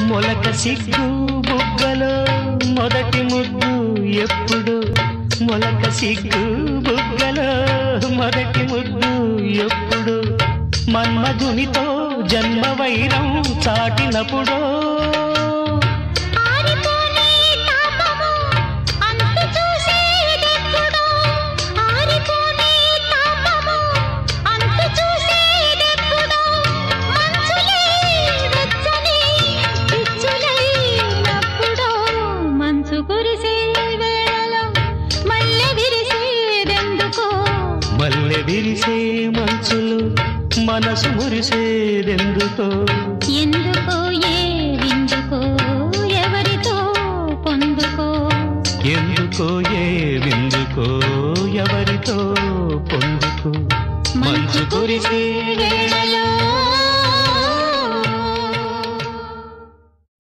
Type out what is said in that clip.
మొలక సిగ్గు బుగ్గలో మొదటి ముద్దు ఎప్పుడు మొలక సిగ్గు బుగ్గలో మొదటి ముద్దు ఎప్పుడు మన్మధునితో జన్మ వైరం చాటినప్పుడు ఆరిపోనే తాపము అంతు చూసేదెప్పుడో ఆరిపోనే తాపము అంతు చూసేదెప్పుడో మంచులే వెచ్చని పిచ్చులైనప్పుడో మంచు కురిసే వేళలో మల్లె విరిసేదెందుకో మల్లె విరిసే మంచులు మనసు మురిసేదెందుకో ఎందుకో ఏ విందుకో ఎవరితో పొందుకో ఎందుకో ఏ విందుకో ఎవరితో పొందుకో మంచు కురిసే